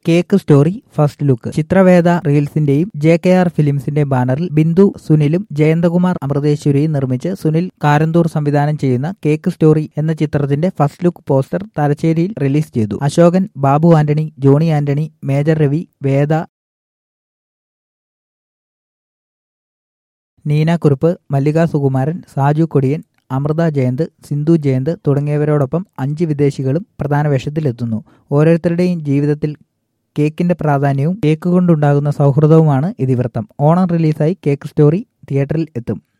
cake story first look Chithraveda റീൽസിന്റെയും J K R ഫിലിംസിന്റെ ബാനറിൽ ബിന്ദു സുനിലും ജയന്തകുമാർ അമൃതേശ്വരിയും നിർമ്മിച്ച് സുനിൽ കാരന്തൂർ സംവിധാനം ചെയ്യുന്ന കേക്ക് സ്റ്റോറി എന്ന ചിത്രത്തിന്റെ ഫസ്റ്റ് ലുക്ക് പോസ്റ്റർ തലശ്ശേരിയിൽ റിലീസ് ചെയ്തു അശോകൻ ബാബു ആന്റണി ജോണി ആന്റണി മേജർ രവി വേദ നീന കുറുപ്പ് മല്ലിക സുകുമാരൻ സാജു കൊടിയൻ അമൃത ജയന്ത് സിന്ധു ജയന്ത് തുടങ്ങിയവരോടൊപ്പം അഞ്ച് വിദേശികളും പ്രധാന വേഷത്തിലെത്തുന്നു ഓരോരുത്തരുടെയും ജീവിതത്തിൽ കേക്കിന്റെ പ്രാധാന്യവും കേക്ക് കൊണ്ടുണ്ടാകുന്ന സൗഹൃദവുമാണ് ഇതിവൃത്തം ഓണം റിലീസായി കേക്ക് സ്റ്റോറി തിയേറ്ററിൽ എത്തും